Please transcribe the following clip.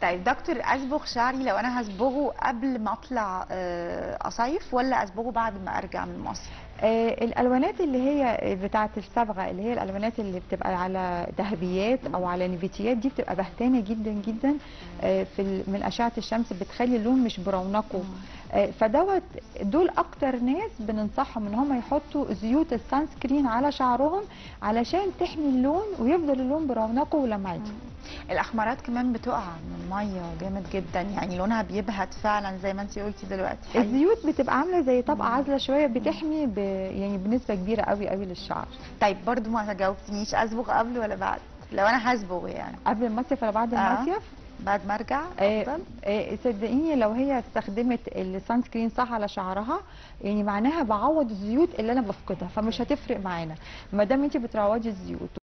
طيب دكتور اصبغ شعري لو انا هصبغه قبل ما اطلع آه، اصيف ولا اصبغه بعد ما ارجع من مصر آه، الالوانات اللي هي بتاعه الصبغه اللي هي الالوانات اللي بتبقى على ذهبيات او على نبيتيات دي بتبقى بهتانه جدا جدا آه، في ال- من اشعه الشمس بتخلي اللون مش برونقه آه، فدوت دول اكتر ناس بننصحهم ان هم يحطوا زيوت السان سكرين على شعرهم علشان تحمي اللون ويفضل اللون برونقه ولمعته الاحمرات كمان بتقع من الميه جامد جدا يعني لونها بيبهت فعلا زي ما انت قلتي دلوقتي حقيقي. الزيوت بتبقى عامله زي طبقه عازله شويه بتحمي ب... يعني بنسبه كبيره قوي قوي للشعر طيب برضو ما جاوبتنيش اصبغ قبل ولا بعد لو انا هصبغ يعني قبل المصيف ولا بعد آه. المصيف بعد ما ارجع آه، افضل آه، صدقيني لو هي استخدمت السان سكرين صح على شعرها يعني معناها بعوض الزيوت اللي انا بفقدها فمش هتفرق معانا ما دام انت بتعوضي الزيوت